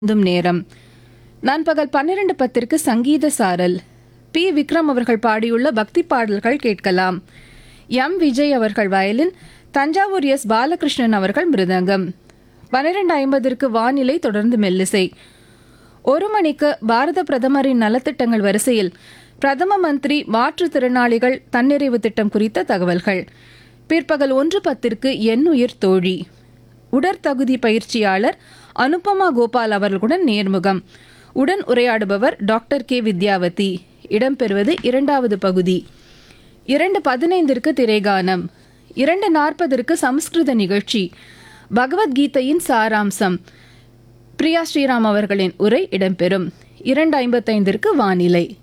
தும் நேரம் நண்பகல் பன்னிரண்டு பத்திற்கு சங்கீத சாரல் பி விக்ரம் அவர்கள் பாடியுள்ள பக்தி பாடல்கள் கேட்கலாம் எம் விஜய் அவர்கள் வயலின் தஞ்சாவூர் எஸ் பாலகிருஷ்ணன் அவர்கள் மிருதங்கம் பன்னிரண்டு ஐம்பதற்கு வானிலை தொடர்ந்து மெல்லிசை ஒரு மணிக்கு பாரத பிரதமரின் நலத்திட்டங்கள் வரிசையில் பிரதம மந்திரி மாற்றுத்திறனாளிகள் தன்னிறைவு திட்டம் குறித்த தகவல்கள் பிற்பகல் ஒன்று பத்திற்கு எண்ணுயிர் தோழி உடற்தகுதி பயிற்சியாளர் அனுபமா கோபால் அவர்களுடன் நேர்முகம் உடன் உரையாடுபவர் டாக்டர் கே வித்யாவதி இடம்பெறுவது இரண்டாவது பகுதி இரண்டு பதினைந்திற்கு திரைகானம் இரண்டு நாற்பதற்கு சமஸ்கிருத நிகழ்ச்சி பகவத்கீதையின் சாராம்சம் பிரியா ஸ்ரீராம் அவர்களின் உரை இடம்பெறும் இரண்டு ஐம்பத்தைந்திற்கு வானிலை